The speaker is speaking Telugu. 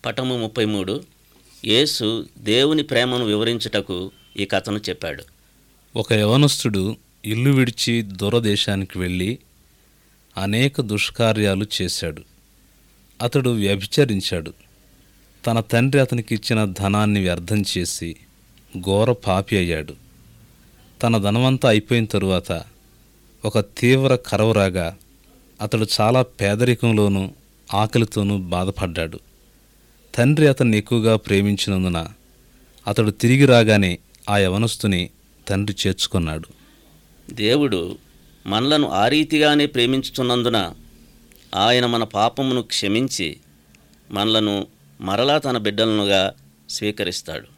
పటము ముప్పై మూడు యేసు దేవుని ప్రేమను వివరించుటకు ఈ కథను చెప్పాడు ఒక యవనస్తుడు ఇల్లు విడిచి దూరదేశానికి వెళ్ళి అనేక దుష్కార్యాలు చేశాడు అతడు వ్యభిచరించాడు తన తండ్రి అతనికి ఇచ్చిన ధనాన్ని వ్యర్థం చేసి ఘోర పాపి అయ్యాడు తన ధనమంతా అయిపోయిన తరువాత ఒక తీవ్ర కరవు రాగా అతడు చాలా పేదరికంలోనూ ఆకలితోనూ బాధపడ్డాడు తండ్రి అతన్ని ఎక్కువగా ప్రేమించినందున అతడు తిరిగి రాగానే ఆ యవనస్తుని తండ్రి చేర్చుకున్నాడు దేవుడు మనలను ఆ రీతిగానే ప్రేమించుతున్నందున ఆయన మన పాపమును క్షమించి మనలను మరలా తన బిడ్డలనుగా స్వీకరిస్తాడు